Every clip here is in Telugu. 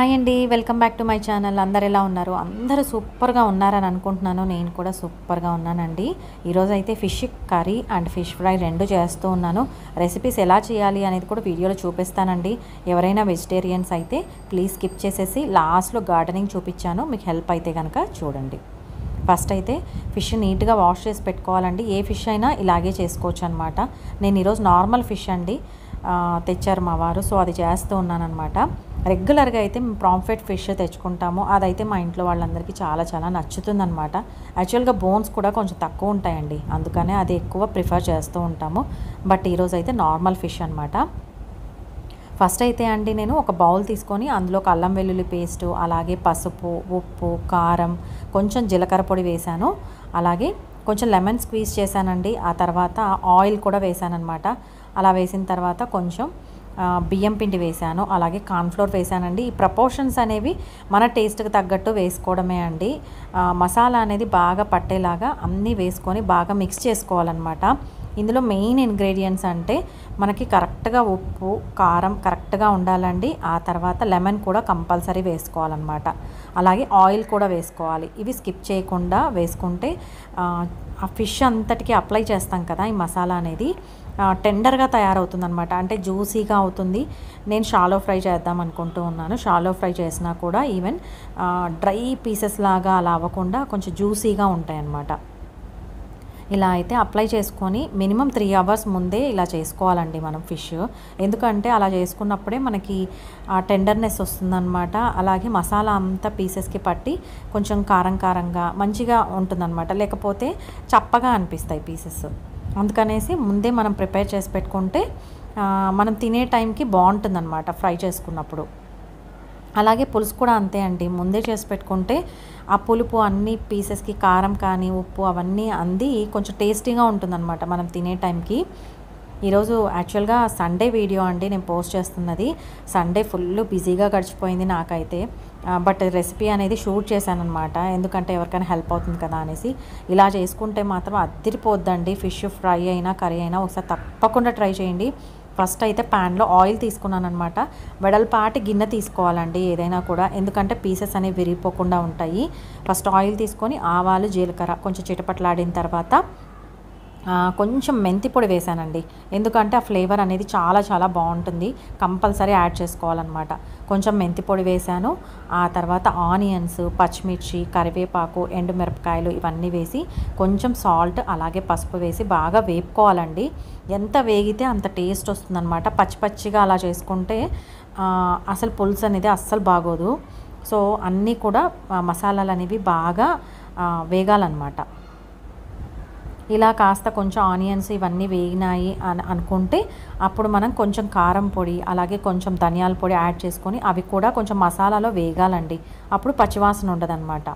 హాయ్ అండి welcome back to my channel అందరు ఎలా ఉన్నారు అందరూ సూపర్గా ఉన్నారని అనుకుంటున్నాను నేను కూడా సూపర్గా ఉన్నానండి ఈరోజు అయితే fish curry and fish fry రెండు చేస్తూ ఉన్నాను రెసిపీస్ ఎలా చేయాలి అనేది కూడా వీడియోలో చూపిస్తానండి ఎవరైనా వెజిటేరియన్స్ అయితే ప్లీజ్ స్కిప్ చేసేసి లాస్ట్లో గార్డెనింగ్ చూపించాను మీకు హెల్ప్ అయితే కనుక చూడండి ఫస్ట్ అయితే ఫిష్ నీట్గా వాష్ చేసి పెట్టుకోవాలండి ఏ ఫిష్ అయినా ఇలాగే చేసుకోవచ్చు అనమాట నేను ఈరోజు నార్మల్ ఫిష్ అండి ఆ, తెచ్చారు మా వారు సో అది చేస్తూ ఉన్నానమాట రెగ్యులర్గా అయితే మేము ప్రాంఫెట్ ఫిష్ తెచ్చుకుంటాము అదైతే మా ఇంట్లో వాళ్ళందరికీ చాలా చాలా నచ్చుతుందన్నమాట యాక్చువల్గా బోన్స్ కూడా కొంచెం తక్కువ ఉంటాయండి అందుకనే అది ఎక్కువ ప్రిఫర్ చేస్తూ ఉంటాము బట్ ఈరోజు అయితే నార్మల్ ఫిష్ అనమాట ఫస్ట్ అయితే అండి నేను ఒక బౌల్ తీసుకొని అందులోకి అల్లం వెల్లుల్లి పేస్టు అలాగే పసుపు ఉప్పు కారం కొంచెం జీలకర్ర పొడి వేశాను అలాగే కొంచెం లెమన్ స్క్వీజ్ చేశానండి ఆ తర్వాత ఆయిల్ కూడా వేశానమాట అలా వేసిన తర్వాత కొంచెం ఆ, బియ్యం పిండి వేశాను అలాగే కార్న్ఫ్లోర్ వేశానండి ఈ ప్రపోర్షన్స్ అనేవి మన టేస్ట్కి తగ్గట్టు వేసుకోవడమే అండి ఆ, మసాలా అనేది బాగా పట్టేలాగా అన్నీ వేసుకొని బాగా మిక్స్ చేసుకోవాలన్నమాట ఇందులో మెయిన్ ఇంగ్రీడియంట్స్ అంటే మనకి కరెక్ట్గా ఉప్పు కారం కరెక్ట్గా ఉండాలండి ఆ తర్వాత లెమన్ కూడా కంపల్సరీ వేసుకోవాలన్నమాట అలాగే ఆయిల్ కూడా వేసుకోవాలి ఇవి స్కిప్ చేయకుండా వేసుకుంటే ఆ, ఆ ఫిష్ అంతటికి అప్లై చేస్తాం కదా ఈ మసాలా అనేది ఆ, టెండర్గా తయారవుతుందన్నమాట అంటే జ్యూసీగా అవుతుంది నేను షాలో ఫ్రై చేద్దాం అనుకుంటూ ఉన్నాను షాలో ఫ్రై చేసినా కూడా ఈవెన్ డ్రై పీసెస్ లాగా అలా అవ్వకుండా కొంచెం జ్యూసీగా ఉంటాయన్నమాట ఇలా అయితే అప్లై చేసుకొని మినిమం త్రీ అవర్స్ ముందే ఇలా చేసుకోవాలండి మనం ఫిష్ ఎందుకంటే అలా చేసుకున్నప్పుడే మనకి ఆ టెండర్నెస్ వస్తుందన్నమాట అలాగే మసాలా అంతా పీసెస్కి పట్టి కొంచెం కారం కారంగా మంచిగా ఉంటుందన్నమాట లేకపోతే చప్పగా అనిపిస్తాయి పీసెస్ అందుకనేసి ముందే మనం ప్రిపేర్ చేసి పెట్టుకుంటే ఆ, మనం తినే టైంకి బాగుంటుందన్నమాట ఫ్రై చేసుకున్నప్పుడు అలాగే పులుసు కూడా అంతే అండి ముందే చేసి పెట్టుకుంటే ఆ పులుపు అన్ని పీసెస్కి కారం కానీ ఉప్పు అవన్నీ అంది కొంచెం టేస్టీగా ఉంటుందన్నమాట మనం తినే టైంకి ఈరోజు యాక్చువల్గా సండే వీడియో అండి నేను పోస్ట్ చేస్తున్నది సండే ఫుల్ బిజీగా గడిచిపోయింది నాకైతే ఆ, బట్ రెసిపీ అనేది షూట్ చేశానమాట ఎందుకంటే ఎవరికైనా హెల్ప్ అవుతుంది కదా అనేసి ఇలా చేసుకుంటే మాత్రం అద్దరిపోద్దండి ఫిష్ ఫ్రై అయినా కర్రీ అయినా ఒకసారి తప్పకుండా ట్రై చేయండి ఫస్ట్ అయితే ప్యాన్లో ఆయిల్ తీసుకున్నాను అనమాట వెడల్పాటి గిన్నె తీసుకోవాలండి ఏదైనా కూడా ఎందుకంటే పీసెస్ అనేవి విరిగిపోకుండా ఉంటాయి ఫస్ట్ ఆయిల్ తీసుకొని ఆవాలు జీలకర్ర కొంచెం చిటపట్లాడిన తర్వాత ఆ, కొంచెం మెంతి పొడి వేసానండి ఎందుకంటే ఆ ఫ్లేవర్ అనేది చాలా చాలా బాగుంటుంది కంపల్సరీ యాడ్ చేసుకోవాలన్నమాట కొంచెం మెంతి పొడి వేసాను ఆ తర్వాత ఆనియన్స్ పచ్చిమిర్చి కరివేపాకు ఎండుమిరపకాయలు ఇవన్నీ వేసి కొంచెం సాల్ట్ అలాగే పసుపు వేసి బాగా వేపుకోవాలండి ఎంత వేగితే అంత టేస్ట్ వస్తుందన్నమాట పచ్చి పచ్చిగా అలా చేసుకుంటే ఆ, అసలు పులుసు అనేది అస్సలు బాగోదు సో అన్నీ కూడా ఆ, మసాలాలు అనేవి బాగా ఆ, వేగాలన్నమాట ఇలా కాస్త కొంచెం ఆనియన్స్ ఇవన్నీ వేగినాయి అని అనుకుంటే అప్పుడు మనం కొంచెం కారం పొడి అలాగే కొంచెం ధనియాల పొడి యాడ్ చేసుకొని అవి కూడా కొంచెం మసాలాలో వేగాలండి అప్పుడు పచ్చివాసన ఉండదన్నమాట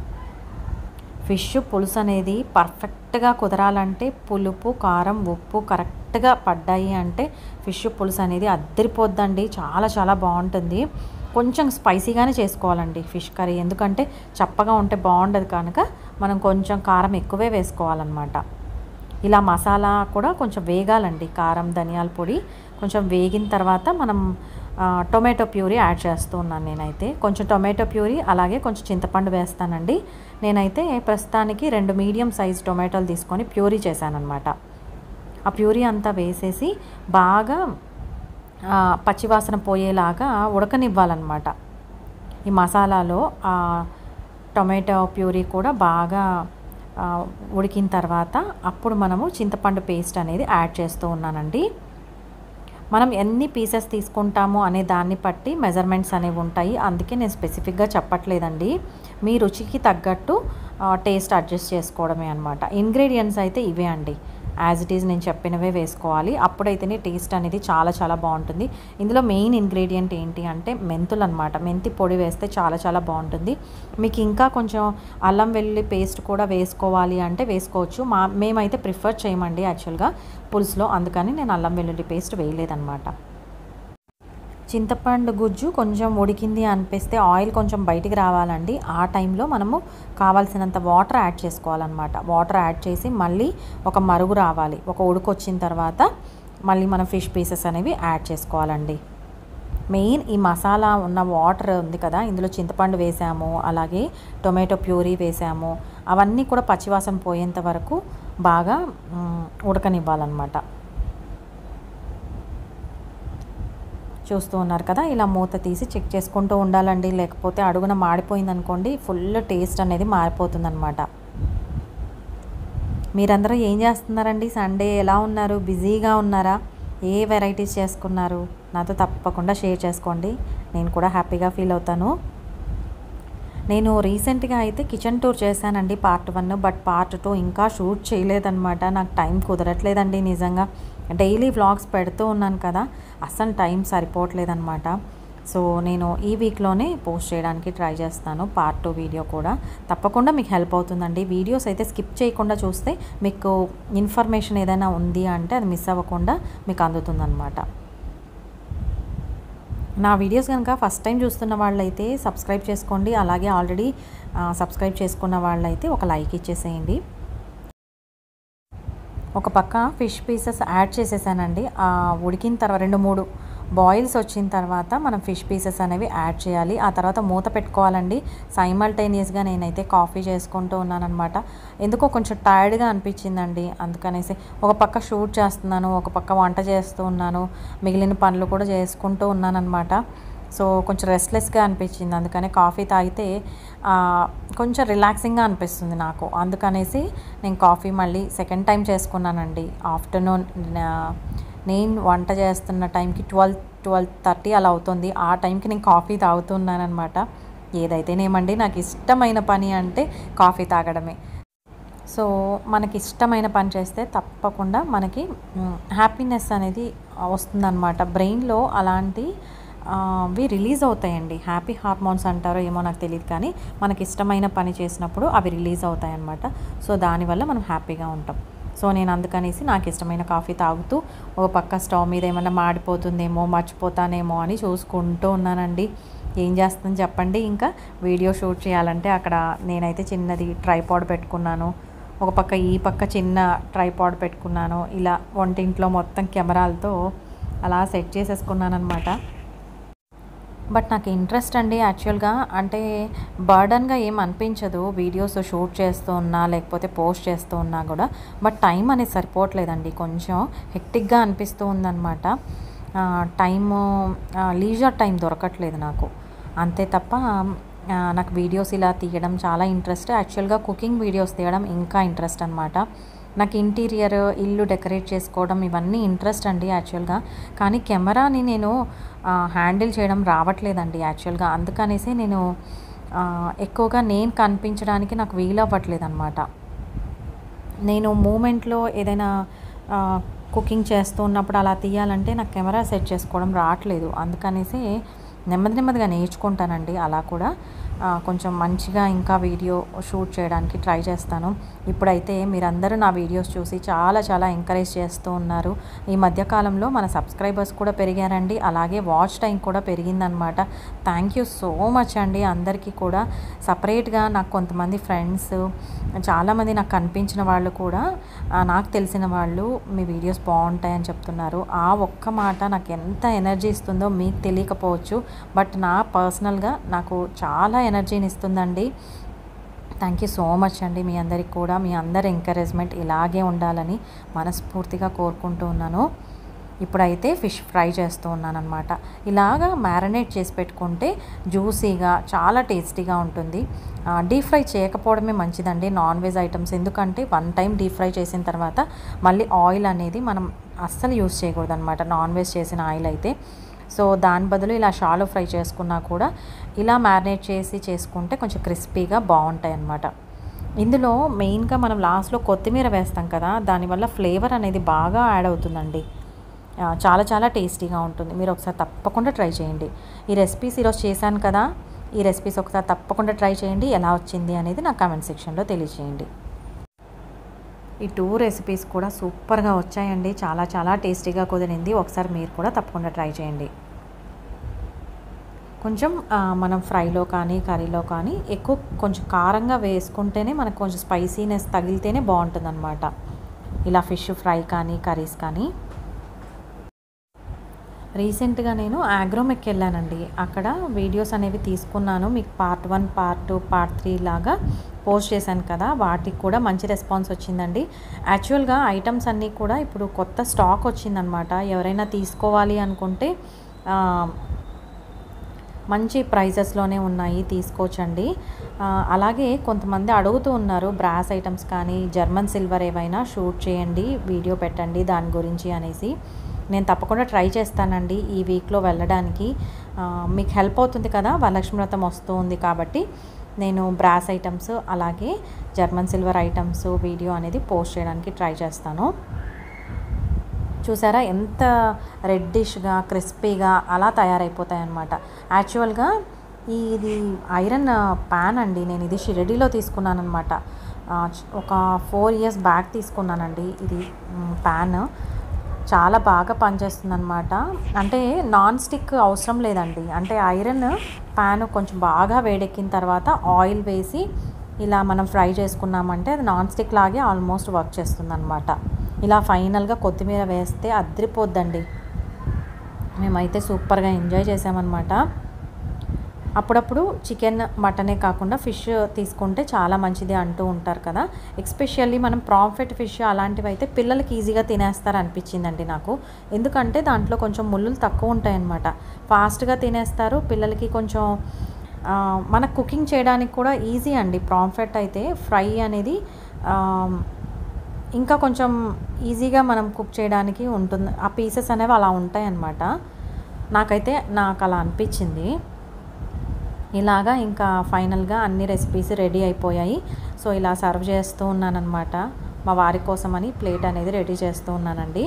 ఫిష్ పులుసు అనేది పర్ఫెక్ట్గా కుదరాలంటే పులుపు కారం ఉప్పు కరెక్ట్గా పడ్డాయి అంటే ఫిష్ పులుసు అనేది అద్దరిపోద్దండి చాలా చాలా బాగుంటుంది కొంచెం స్పైసీగానే చేసుకోవాలండి ఫిష్ కర్రీ ఎందుకంటే చప్పగా ఉంటే బాగుండదు కనుక మనం కొంచెం కారం ఎక్కువే వేసుకోవాలన్నమాట ఇలా మసాలా కూడా కొంచెం వేగాలండి కారం ధనియాల పొడి కొంచెం వేగిన తర్వాత మనం ఆ, టొమాటో ప్యూరీ యాడ్ చేస్తూ ఉన్నాను నేనైతే కొంచెం టొమాటో ప్యూరీ అలాగే కొంచెం చింతపండు వేస్తానండి నేనైతే ప్రస్తుతానికి రెండు మీడియం సైజ్ టొమాటోలు తీసుకొని ప్యూరీ చేశానన్నమాట ఆ ప్యూరీ అంతా వేసేసి బాగా ఆ, పచ్చివాసన పోయేలాగా ఉడకనివ్వాలన్నమాట ఈ మసాలాలో ఆ టొమాటో ప్యూరీ కూడా బాగా ఆ, ఉడికిన తర్వాత అప్పుడు మనము చింతపండు పేస్ట్ అనేది యాడ్ చేస్తూ ఉన్నానండి మనం ఎన్ని పీసెస్ తీసుకుంటాము అనే దాన్ని బట్టి మెజర్మెంట్స్ అనేవి ఉంటాయి అందుకే నేను స్పెసిఫిక్గా చెప్పట్లేదండి మీ రుచికి తగ్గట్టు టేస్ట్ అడ్జస్ట్ చేసుకోవడమే అనమాట ఇంగ్రీడియంట్స్ అయితే ఇవే అండి యాజ్ ఇట్ ఈజ్ నేను చెప్పినవే వేసుకోవాలి అప్పుడైతేనే టేస్ట్ అనేది చాలా చాలా బాగుంటుంది ఇందులో మెయిన్ ఇంగ్రీడియంట్ ఏంటి అంటే మెంతులు అనమాట మెంతి పొడి వేస్తే చాలా చాలా బాగుంటుంది మీకు ఇంకా కొంచెం అల్లం వెల్లుల్లి పేస్ట్ కూడా వేసుకోవాలి అంటే వేసుకోవచ్చు మా మేమైతే ప్రిఫర్ చేయమండి యాక్చువల్గా పులుసులో అందుకని నేను అల్లం వెల్లుల్లి పేస్ట్ వేయలేదన్నమాట చింతపండు గుజ్జు కొంచెం ఉడికింది అనిపిస్తే ఆయిల్ కొంచెం బయటికి రావాలండి ఆ టైంలో మనము కావాల్సినంత వాటర్ యాడ్ చేసుకోవాలన్నమాట వాటర్ యాడ్ చేసి మళ్ళీ ఒక మరుగు రావాలి ఒక ఉడుకు వచ్చిన తర్వాత మళ్ళీ మనం ఫిష్ పీసెస్ అనేవి యాడ్ చేసుకోవాలండి మెయిన్ ఈ మసాలా ఉన్న వాటర్ ఉంది కదా ఇందులో చింతపండు వేసాము అలాగే టొమాటో ప్యూరీ వేసాము అవన్నీ కూడా పచ్చివాసన పోయేంత వరకు బాగా మ్, ఉడకనివ్వాలన్నమాట చూస్తూ ఉన్నారు కదా ఇలా మూత తీసి చెక్ చేసుకుంటూ ఉండాలండి లేకపోతే అడుగున మాడిపోయింది అనుకోండి ఫుల్ టేస్ట్ అనేది మారిపోతుందన్నమాట మీరందరూ ఏం చేస్తున్నారండి సండే ఎలా ఉన్నారు బిజీగా ఉన్నారా ఏ వెరైటీస్ చేసుకున్నారు నాతో తప్పకుండా షేర్ చేసుకోండి నేను కూడా హ్యాపీగా ఫీల్ అవుతాను నేను రీసెంట్గా అయితే కిచెన్ టూర్ చేశానండి part one but part two ఇంకా షూట్ చేయలేదన్నమాట నాకు టైం కుదరట్లేదండి నిజంగా డైలీ వ్లాగ్స్ పెడుతూ ఉన్నాను కదా అస్సలు టైం సరిపోవట్లేదన్నమాట సో నేను ఈ వీక్లోనే పోస్ట్ చేయడానికి ట్రై చేస్తాను పార్ట్ టూ వీడియో కూడా తప్పకుండా మీకు హెల్ప్ అవుతుందండి వీడియోస్ అయితే స్కిప్ చేయకుండా చూస్తే మీకు ఇన్ఫర్మేషన్ ఏదైనా ఉంది అంటే అది మిస్ అవ్వకుండా మీకు అందుతుందన్నమాట నా వీడియోస్ కనుక ఫస్ట్ టైం చూస్తున్న వాళ్ళైతే సబ్స్క్రైబ్ చేసుకోండి అలాగే ఆల్రెడీ సబ్స్క్రైబ్ చేసుకున్న వాళ్ళైతే ఒక లైక్ ఇచ్చేసేయండి ఒక పక్క ఫిష్ పీసెస్ యాడ్ చేసేసానండి ఆ ఉడికిన తర్వాత రెండు మూడు బాయిల్స్ వచ్చిన తర్వాత మనం ఫిష్ పీసెస్ అనేవి యాడ్ చేయాలి ఆ తర్వాత మూత పెట్టుకోవాలండి సైమల్టేనియస్గా నేనైతే కాఫీ చేసుకుంటూ ఉన్నానన్నమాట ఎందుకో కొంచెం టైర్డ్గా అనిపించిందండి అందుకనేసి ఒక పక్క షూట్ చేస్తున్నాను ఒక పక్క వంట చేస్తూ ఉన్నాను మిగిలిన పనులు కూడా చేసుకుంటూ ఉన్నానన్నమాట సో కొంచెం రెస్ట్లెస్గా అనిపించింది అందుకని కాఫీ తాగితే ఆ, కొంచెం రిలాక్సింగ్గా అనిపిస్తుంది నాకు అందుకనేసి నేను కాఫీ మళ్ళీ సెకండ్ టైం చేసుకున్నానండి ఆఫ్టర్నూన్ నేను వంట చేస్తున్న టైంకి ట్వెల్వ్ ట్వెల్వ్ థర్టీ అలా అవుతుంది ఆ టైంకి నేను కాఫీ తాగుతున్నానమాట ఏదైతేనేమండి నాకు ఇష్టమైన పని అంటే కాఫీ తాగడమే సో మనకి ఇష్టమైన పని చేస్తే తప్పకుండా మనకి హ్యాపీనెస్ అనేది వస్తుందన్నమాట బ్రెయిన్లో అలాంటి ఆ, అవి రిలీజ్ అవుతాయండి హ్యాపీ హార్మోన్స్ అంటారో ఏమో నాకు తెలియదు కానీ మనకి ఇష్టమైన పని చేసినప్పుడు అవి రిలీజ్ అవుతాయన్నమాట సో దానివల్ల మనం హ్యాపీగా ఉంటాం సో నేను అందుకనేసి నాకు ఇష్టమైన కాఫీ తాగుతూ ఒక పక్క స్టవ్ మీద ఏమైనా మాడిపోతుందేమో మర్చిపోతానేమో అని చూసుకుంటూ ఉన్నానండి ఏం చేస్తుంది చెప్పండి ఇంకా వీడియో షూట్ చేయాలంటే అక్కడ నేనైతే చిన్నది ట్రైపాడ్ పెట్టుకున్నాను ఒక పక్క ఈ పక్క చిన్న ట్రైపాడ్ పెట్టుకున్నాను ఇలా వంటింట్లో మొత్తం కెమెరాలతో అలా సెట్ చేసేసుకున్నాను అనమాట బట్ నాకు ఇంట్రెస్ట్ అండి యాక్చువల్గా అంటే బర్డన్గా ఏం అనిపించదు వీడియోస్ షూట్ చేస్తూ ఉన్నా లేకపోతే పోస్ట్ చేస్తూ ఉన్నా కూడా బట్ టైం అనేది సరిపోవట్లేదండి కొంచెం హెక్టిక్గా అనిపిస్తూ ఉందన్నమాట టైము లీజర్ టైం దొరకట్లేదు నాకు అంతే తప్ప ఆ, నాకు వీడియోస్ ఇలా తీయడం చాలా ఇంట్రెస్ట్ యాక్చువల్గా కుకింగ్ వీడియోస్ తీయడం ఇంకా ఇంట్రెస్ట్ అనమాట నాకు ఇంటీరియర్ ఇల్లు డెకరేట్ చేసుకోవడం ఇవన్నీ ఇంట్రెస్ట్ అండి యాక్చువల్గా కానీ కెమెరాని నేను హ్యాండిల్ చేయడం రావట్లేదండి యాక్చువల్గా అందుకనేసి నేను ఆ, ఎక్కువగా నేను కనిపించడానికి నాకు వీలు అవ్వట్లేదు అనమాట నేను మూమెంట్లో ఏదైనా ఆ, కుకింగ్ చేస్తూ ఉన్నప్పుడు అలా తీయాలంటే నాకు కెమెరా సెట్ చేసుకోవడం రావట్లేదు అందుకనేసి నెమ్మది నెమ్మదిగా నేర్చుకుంటానండి అలా కూడా ఆ, కొంచెం మంచిగా ఇంకా వీడియో షూట్ చేయడానికి ట్రై చేస్తాను ఇప్పుడైతే మీరందరూ నా వీడియోస్ చూసి చాలా చాలా ఎంకరేజ్ చేస్తూ ఉన్నారు ఈ మధ్యకాలంలో మన సబ్స్క్రైబర్స్ కూడా పెరిగారండి అలాగే వాచ్ టైం కూడా పెరిగిందనమాట థ్యాంక్ యూ సో మచ్ అండి అందరికీ కూడా సపరేట్గా నాకు కొంతమంది ఫ్రెండ్స్ చాలామంది నాకు కనిపించిన వాళ్ళు కూడా ఆ, నాకు తెలిసిన వాళ్ళు మీ వీడియోస్ బాగుంటాయని చెప్తున్నారు ఆ ఒక్క మాట నాకు ఎంత ఎనర్జీ ఇస్తుందో మీకు తెలియకపోవచ్చు బట్ నా పర్సనల్గా నాకు చాలా ఎనర్జీని ఇస్తుందండి థ్యాంక్ యూ సో మచ్ అండి మీ అందరికి కూడా మీ అందరి ఎంకరేజ్మెంట్ ఇలాగే ఉండాలని మనస్ఫూర్తిగా కోరుకుంటూ ఉన్నాను ఇప్పుడైతే ఫిష్ ఫ్రై చేస్తూ ఉన్నాను అనమాట ఇలాగా మ్యారినేట్ చేసి పెట్టుకుంటే జ్యూసీగా చాలా టేస్టీగా ఉంటుంది డీప్ ఫ్రై చేయకపోవడమే మంచిదండి నాన్ వెజ్ ఐటమ్స్ ఎందుకంటే వన్ టైం డీప్ ఫ్రై చేసిన తర్వాత మళ్ళీ ఆయిల్ అనేది మనం అస్సలు యూస్ చేయకూడదు అనమాట నాన్ వెజ్ చేసిన ఆయిల్ అయితే సో దాని బదులు ఇలా షాలో ఫ్రై చేసుకున్నా కూడా ఇలా మ్యారినేట్ చేసి చేసుకుంటే కొంచెం క్రిస్పీగా బాగుంటాయి అన్నమాట ఇందులో మెయిన్గా మనం లాస్ట్లో కొత్తిమీర వేస్తాం కదా దానివల్ల ఫ్లేవర్ అనేది బాగా యాడ్ అవుతుందండి ఆ, చాలా చాలా టేస్టీగా ఉంటుంది మీరు ఒకసారి తప్పకుండా ట్రై చేయండి ఈ రెసిపీస్ ఈరోజు చేశాను కదా ఈ రెసిపీస్ ఒకసారి తప్పకుండా ట్రై చేయండి ఎలా వచ్చింది అనేది నా కామెంట్ సెక్షన్లో తెలియచేయండి ఈ టూ రెసిపీస్ కూడా సూపర్గా వచ్చాయండి చాలా చాలా టేస్టీగా కుదిరింది ఒకసారి మీరు కూడా తప్పకుండా ట్రై చేయండి కొంచెం ఆ, మనం ఫ్రైలో కానీ కర్రీలో కానీ ఎక్కువ కొంచెం కారంగా వేసుకుంటేనే మనకు కొంచెం స్పైసీనెస్ తగిలితేనే బాగుంటుంది ఇలా ఫిష్ ఫ్రై కానీ కర్రీస్ కానీ రీసెంట్గా నేను ఆగ్రోమెక్ వెళ్ళానండి అక్కడ వీడియోస్ అనేవి తీసుకున్నాను మీకు part one part two part three లాగా పోస్ట్ చేశాను కదా వాటికి కూడా మంచి రెస్పాన్స్ వచ్చిందండి యాక్చువల్గా ఐటమ్స్ అన్నీ కూడా ఇప్పుడు కొత్త స్టాక్ వచ్చిందనమాట ఎవరైనా తీసుకోవాలి అనుకుంటే ఆ, మంచి ప్రైజెస్లోనే ఉన్నాయి తీసుకోవచ్చండి ఆ, అలాగే కొంతమంది అడుగుతూ ఉన్నారు బ్రాస్ ఐటమ్స్ కానీ జర్మన్ సిల్వర్ ఏవైనా షూట్ చేయండి వీడియో పెట్టండి దాని గురించి అనేసి నేను తప్పకుండా ట్రై చేస్తానండి ఈ వీక్లో వెళ్ళడానికి ఆ, మీకు హెల్ప్ అవుతుంది కదా వరలక్ష్మి వ్రతం వస్తూ ఉంది కాబట్టి నేను బ్రాస్ ఐటమ్స్ అలాగే జర్మన్ సిల్వర్ ఐటమ్స్ వీడియో అనేది పోస్ట్ చేయడానికి ట్రై చేస్తాను చూసారా ఎంత రెడ్డిష్గా క్రిస్పీగా అలా తయారైపోతాయి అన్నమాట యాక్చువల్గా ఇది ఐరన్ ప్యాన్ అండి నేను ఇది షిరడీలో తీసుకున్నాను అనమాట ఒక ఫోర్ ఇయర్స్ బ్యాక్ తీసుకున్నానండి ఇది ప్యాన్ చాలా బాగా పనిచేస్తుంది అనమాట అంటే నాన్ స్టిక్ అవసరం లేదండి అంటే ఐరన్ ప్యాన్ కొంచెం బాగా వేడెక్కిన తర్వాత ఆయిల్ వేసి ఇలా మనం ఫ్రై చేసుకున్నామంటే అది నాన్ స్టిక్ లాగే ఆల్మోస్ట్ వర్క్ చేస్తుంది అనమాట ఇలా ఫైనల్గా కొత్తిమీర వేస్తే అద్రిపోద్దండి మేమైతే సూపర్గా ఎంజాయ్ చేసామన్నమాట అప్పుడప్పుడు చికెన్ మటనే కాకుండా ఫిష్ తీసుకుంటే చాలా మంచిది అంటూ ఉంటారు కదా ఎక్స్పెషల్లీ మనం ప్రాఫిట్ ఫిష్ అలాంటివి అయితే పిల్లలకి ఈజీగా తినేస్తారు అనిపించిందండి నాకు ఎందుకంటే దాంట్లో కొంచెం ముళ్ళులు తక్కువ ఉంటాయన్నమాట ఫాస్ట్గా తినేస్తారు పిల్లలకి కొంచెం ఆ, మన కుకింగ్ చేయడానికి కూడా ఈజీ అండి ప్రాఫిట్ అయితే ఫ్రై అనేది ఆ, ఇంకా కొంచెం ఈజీగా మనం కుక్ చేయడానికి ఉంటుంది ఆ పీసెస్ అనేవి అలా ఉంటాయి అన్నమాట నాకైతే నాకు అలా అనిపించింది ఇలాగా ఇంకా ఫైనల్గా అన్ని రెసిపీస్ రెడీ అయిపోయాయి సో ఇలా సర్వ్ చేస్తూ ఉన్నానన్నమాట మా వారి కోసమని ప్లేట్ అనేది రెడీ చేస్తూ ఉన్నానండి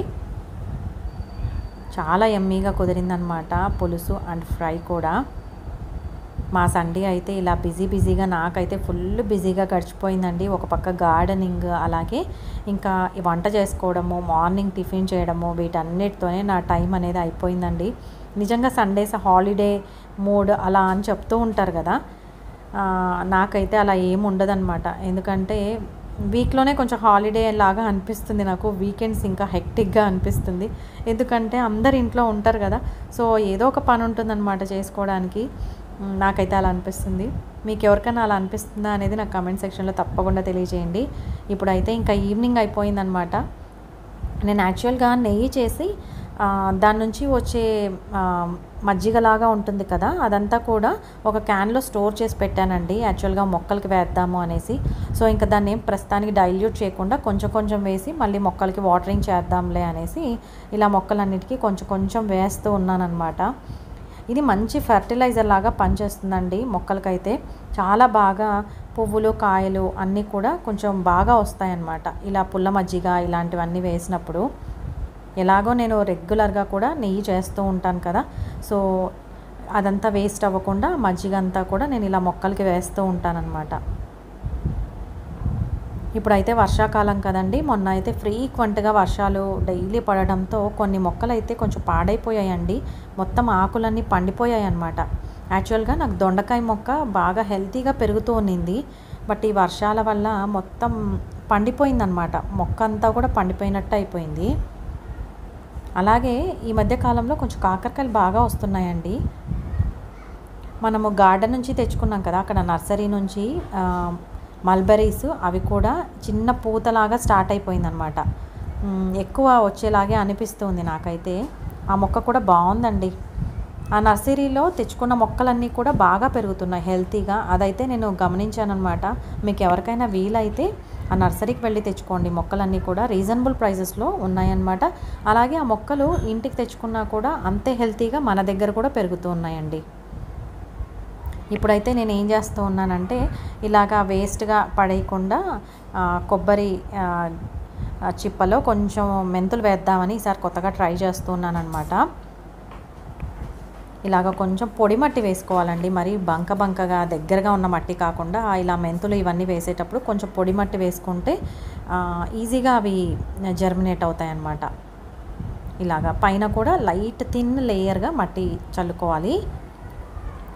చాలా ఎమ్మీగా కుదిరిందనమాట పులుసు అండ్ ఫ్రై కూడా మా సండే అయితే ఇలా బిజీ బిజీగా నాకైతే ఫుల్ బిజీగా గడిచిపోయిందండి ఒక పక్క గార్డెనింగ్ అలాగే ఇంకా ఈ వంట చేసుకోవడము మార్నింగ్ టిఫిన్ చేయడము వీటన్నిటితోనే నా టైం అనేది అయిపోయిందండి నిజంగా సండేస్ హాలిడే మూడ్ అలా అని చెప్తూ ఉంటారు కదా ఆ, నాకైతే అలా ఏమి ఉండదన్నమాట ఎందుకంటే వీక్లోనే కొంచెం హాలిడే లాగా అనిపిస్తుంది నాకు వీకెండ్స్ ఇంకా హెక్టిక్గా అనిపిస్తుంది ఎందుకంటే అందరు ఇంట్లో ఉంటారు కదా సో ఏదో ఒక పని ఉంటుందన్నమాట చేసుకోవడానికి మ్, నాకైతే అలా అనిపిస్తుంది మీకు ఎవరికైనా అలా అనిపిస్తుందా అనేది నాకు కమెంట్ సెక్షన్లో తప్పకుండా తెలియజేయండి ఇప్పుడైతే ఇంకా ఈవినింగ్ అయిపోయిందనమాట నేను యాక్చువల్గా నెయ్యి చేసి ఆ, దాని నుంచి వచ్చే ఆ, మజ్జిగలాగా ఉంటుంది కదా అదంతా కూడా ఒక క్యాన్లో స్టోర్ చేసి పెట్టానండి యాక్చువల్గా మొక్కలకి వేద్దాము అనేసి సో ఇంకా దాన్ని ఏం ప్రస్తుతానికి డైల్యూట్ చేయకుండా కొంచెం కొంచెం వేసి మళ్ళీ మొక్కలకి వాటరింగ్ చేద్దాంలే అనేసి ఇలా మొక్కలన్నిటికీ కొంచెం కొంచెం వేస్తూ ఉన్నానన్నమాట ఇది మంచి ఫర్టిలైజర్ లాగా పనిచేస్తుందండి మొక్కలకైతే చాలా బాగా పువ్వులు కాయలు అన్నీ కూడా కొంచెం బాగా వస్తాయన్నమాట ఇలా పుల్ల మజ్జిగ ఇలాంటివన్నీ వేసినప్పుడు ఎలాగో నేను రెగ్యులర్గా కూడా నెయ్యి చేస్తూ ఉంటాను కదా సో అదంతా వేస్ట్ అవ్వకుండా మజ్జిగ అంతా కూడా నేను ఇలా మొక్కలకి వేస్తూ ఉంటానన్నమాట ఇప్పుడైతే వర్షాకాలం కదండి మొన్న అయితే ఫ్రీక్వెంట్గా వర్షాలు డైలీ పడడంతో కొన్ని మొక్కలు అయితే కొంచెం పాడైపోయాయండి మొత్తం ఆకులన్నీ పండిపోయాయి అన్నమాట యాక్చువల్గా నాకు దొండకాయ మొక్క బాగా హెల్తీగా పెరుగుతూ ఉన్నింది బట్ ఈ వర్షాల వల్ల మొత్తం పండిపోయిందనమాట మొక్క అంతా కూడా పండిపోయినట్టు అయిపోయింది అలాగే ఈ మధ్య కాలంలో కొంచెం కాకరకాయలు బాగా వస్తున్నాయండి మనము గార్డెన్ నుంచి తెచ్చుకున్నాం కదా అక్కడ నర్సరీ నుంచి ఆ, మల్బెరీస్ అవి కూడా చిన్న పూతలాగా స్టార్ట్ అయిపోయిందనమాట మ్, ఎక్కువ వచ్చేలాగే అనిపిస్తుంది నాకైతే ఆ మొక్క కూడా బాగుందండి ఆ నర్సరీలో తెచ్చుకున్న మొక్కలన్నీ కూడా బాగా పెరుగుతున్నాయి హెల్తీగా అదైతే నేను గమనించాను అనమాట మీకు ఎవరికైనా వీలైతే ఆ నర్సరీకి వెళ్ళి తెచ్చుకోండి మొక్కలన్నీ కూడా రీజనబుల్ ప్రైజెస్లో ఉన్నాయన్నమాట అలాగే ఆ మొక్కలు ఇంటికి తెచ్చుకున్నా కూడా అంతే హెల్తీగా మన దగ్గర కూడా పెరుగుతూ ఉన్నాయండి ఇప్పుడైతే నేను ఏం చేస్తూ ఉన్నానంటే ఇలాగా వేస్ట్గా పడేయకుండా ఆ, కొబ్బరి ఆ, ఆ, చిప్పలో కొంచెం మెంతులు వేద్దామని ఈసారి కొత్తగా ట్రై చేస్తున్నాను అనమాట ఇలాగ కొంచెం పొడి మట్టి వేసుకోవాలండి మరి బంక బంకగా దగ్గరగా ఉన్న మట్టి కాకుండా ఆ ఇలా మెంతులు ఇవన్నీ వేసేటప్పుడు కొంచెం పొడి మట్టి వేసుకుంటే ఆ, ఈజీగా అవి జర్మినేట్ అవుతాయి అన్నమాట ఇలాగా పైన కూడా లైట్ థిన్ లేయర్గా మట్టి చల్లుకోవాలి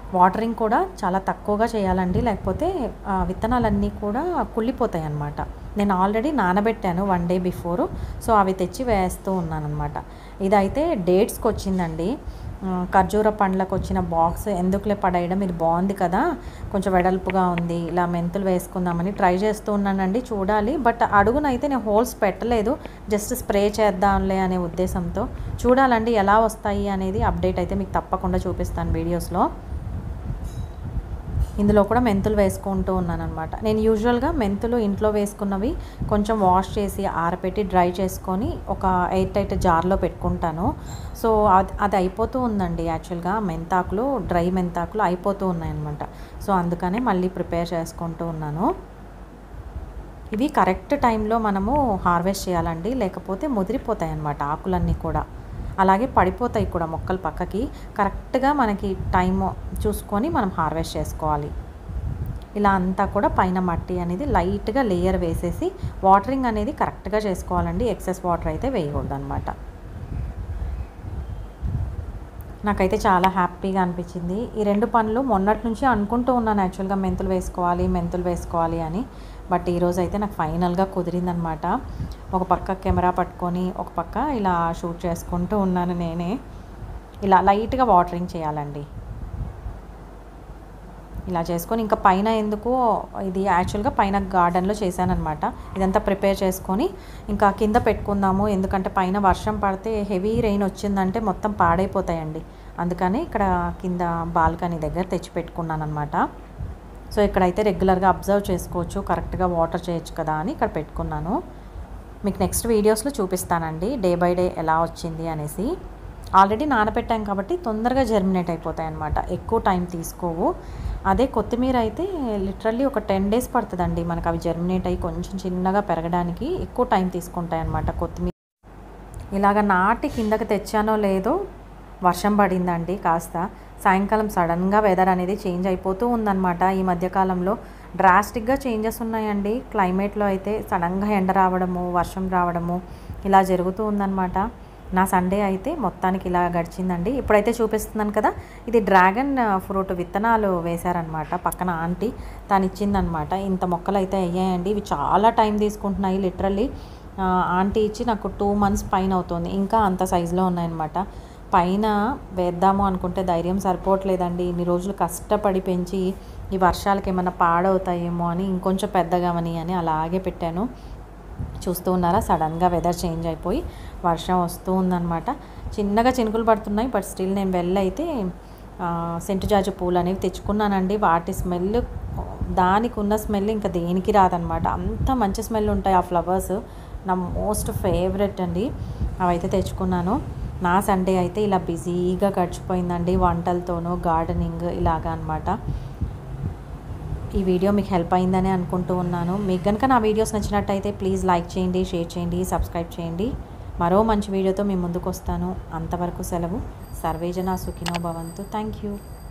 వాటరింగ్ కూడా చాలా తక్కువగా చేయాలండి లేకపోతే ఆ, విత్తనాలన్నీ కూడా కుళ్ళిపోతాయి అన్నమాట నేను ఆల్రెడీ నానబెట్టాను వన్ డే బిఫోర్ సో అవి తెచ్చి వేస్తూ ఉన్నాను అనమాట ఇదైతే డేట్స్కి వచ్చిందండి ఆ, ఖర్జూర పండ్లకు వచ్చిన బాక్స్ ఎందుకులే పడేయడం ఇది బాగుంది కదా కొంచెం వెడల్పుగా ఉంది ఇలా మెంతులు వేసుకుందామని ట్రై చేస్తూ ఉన్నానండి చూడాలి బట్ అడుగునైతే నేను హోల్స్ పెట్టలేదు జస్ట్ స్ప్రే చేద్దాంలే అనే ఉద్దేశంతో చూడాలండి ఎలా వస్తాయి అనేది అప్డేట్ అయితే మీకు తప్పకుండా చూపిస్తాను వీడియోస్లో ఇందులో కూడా మెంతులు వేసుకుంటూ ఉన్నాను అనమాట నేను యూజువల్గా మెంతులు ఇంట్లో వేసుకున్నవి కొంచెం వాష్ చేసి ఆరబెట్టి డ్రై చేసుకొని ఒక ఎయిట్ టైట్ జార్లో పెట్టుకుంటాను సో అది అది అయిపోతూ ఉందండి యాక్చువల్గా మెంతాకులు డ్రై మెంతాకులు అయిపోతూ ఉన్నాయన్నమాట సో అందుకనే మళ్ళీ ప్రిపేర్ చేసుకుంటూ ఉన్నాను ఇవి కరెక్ట్ టైంలో మనము హార్వెస్ట్ చేయాలండి లేకపోతే ముదిరిపోతాయి అన్నమాట ఆకులన్నీ కూడా అలాగే పడిపోతాయి కూడా మొక్కలు పక్కకి కరెక్ట్గా మనకి టైం చూసుకొని మనం హార్వెస్ట్ చేసుకోవాలి ఇలా అంతా కూడా పైన మట్టి అనేది లైట్గా లేయర్ వేసేసి వాటరింగ్ అనేది కరెక్ట్గా చేసుకోవాలండి ఎక్సెస్ వాటర్ అయితే వేయకూడదు అనమాట నాకైతే చాలా హ్యాపీగా అనిపించింది ఈ రెండు పనులు మొన్నటి నుంచి అనుకుంటూ ఉన్నాను యాక్చువల్గా మెంతులు వేసుకోవాలి మెంతులు వేసుకోవాలి అని బట్ ఈరోజు అయితే నాకు ఫైనల్గా కుదిరిందనమాట ఒక పక్క కెమెరా పట్టుకొని ఒక పక్క ఇలా షూట్ చేసుకుంటూ ఉన్నాను నేనే ఇలా లైట్గా వాటరింగ్ చేయాలండి ఇలా చేసుకొని ఇంకా పైన ఎందుకు ఇది యాక్చువల్గా పైన గార్డెన్లో చేశానమాట ఇదంతా ప్రిపేర్ చేసుకొని ఇంకా కింద పెట్టుకుందాము ఎందుకంటే పైన వర్షం పడితే హెవీ రెయిన్ వచ్చిందంటే మొత్తం పాడైపోతాయండి అందుకని ఇక్కడ కింద బాల్కనీ దగ్గర తెచ్చి పెట్టుకున్నాను అనమాట సో ఇక్కడైతే రెగ్యులర్గా అబ్జర్వ్ చేసుకోవచ్చు కరెక్ట్గా వాటర్ చేయొచ్చు కదా అని ఇక్కడ పెట్టుకున్నాను మీకు నెక్స్ట్ వీడియోస్లో చూపిస్తానండి డే బై డే ఎలా వచ్చింది అనేసి ఆల్రెడీ నానబెట్టాం కాబట్టి తొందరగా జర్మినేట్ అయిపోతాయి అన్నమాట ఎక్కువ టైం తీసుకోవు అదే కొత్తిమీర అయితే లిటరల్లీ ఒక టెన్ డేస్ పడుతుందండి మనకు అవి జర్మినేట్ అయ్యి కొంచెం చిన్నగా పెరగడానికి ఎక్కువ టైం తీసుకుంటాయి అన్నమాట కొత్తిమీర ఇలాగ నాటి కిందకి తెచ్చానో లేదో వర్షం పడిందండి కాస్త సాయంకాలం సడన్గా వెదర్ అనేది చేంజ్ అయిపోతూ ఉందన్నమాట ఈ మధ్యకాలంలో డ్రాస్టిక్గా చేంజెస్ ఉన్నాయండి క్లైమేట్లో అయితే సడన్గా ఎండ రావడము వర్షం రావడము ఇలా జరుగుతూ ఉందన్నమాట నా సండే అయితే మొత్తానికి ఇలా గడిచిందండి ఇప్పుడైతే చూపిస్తున్నాను కదా ఇది డ్రాగన్ ఫ్రూట్ విత్తనాలు వేశారనమాట పక్కన ఆంటీ తను ఇచ్చిందనమాట ఇంత మొక్కలు అయితే అయ్యాయండి ఇవి చాలా టైం తీసుకుంటున్నాయి లిటరల్లీ ఆంటీ ఇచ్చి నాకు టూ మంత్స్ పైన అవుతుంది ఇంకా అంత సైజులో ఉన్నాయన్నమాట పైన వేద్దాము అనుకుంటే ధైర్యం సరిపోవట్లేదండి ఇన్ని రోజులు కష్టపడి పెంచి ఈ వర్షాలకి ఏమైనా పాడవుతాయేమో అని ఇంకొంచెం పెద్దగామని అని అలాగే పెట్టాను చూస్తూ ఉన్నారా సడన్గా వెదర్ చేంజ్ అయిపోయి వర్షం వస్తూ ఉందన్నమాట చిన్నగా చినుకులు పడుతున్నాయి బట్ స్టిల్ నేను వెళ్ళైతే సెంటు జాజి పూలు అనేవి తెచ్చుకున్నానండి వాటి స్మెల్ దానికి ఉన్న స్మెల్ ఇంకా దేనికి రాదనమాట అంత మంచి స్మెల్ ఉంటాయి ఆ ఫ్లవర్స్ నా మోస్ట్ ఫేవరెట్ అండి అవైతే తెచ్చుకున్నాను నా సండే అయితే ఇలా బిజీగా గడిచిపోయిందండి వంటలతోనూ గార్డెనింగ్ ఇలాగా అనమాట ఈ వీడియో మీకు హెల్ప్ అయిందని అనుకుంటూ ఉన్నాను మీకు కనుక నా వీడియోస్ నచ్చినట్టయితే ప్లీజ్ లైక్ చేయండి షేర్ చేయండి సబ్స్క్రైబ్ చేయండి మరో మంచి వీడియోతో మీ ముందుకు వస్తాను అంతవరకు సెలవు సర్వేజన సుఖినో భవంతు థ్యాంక్ యూ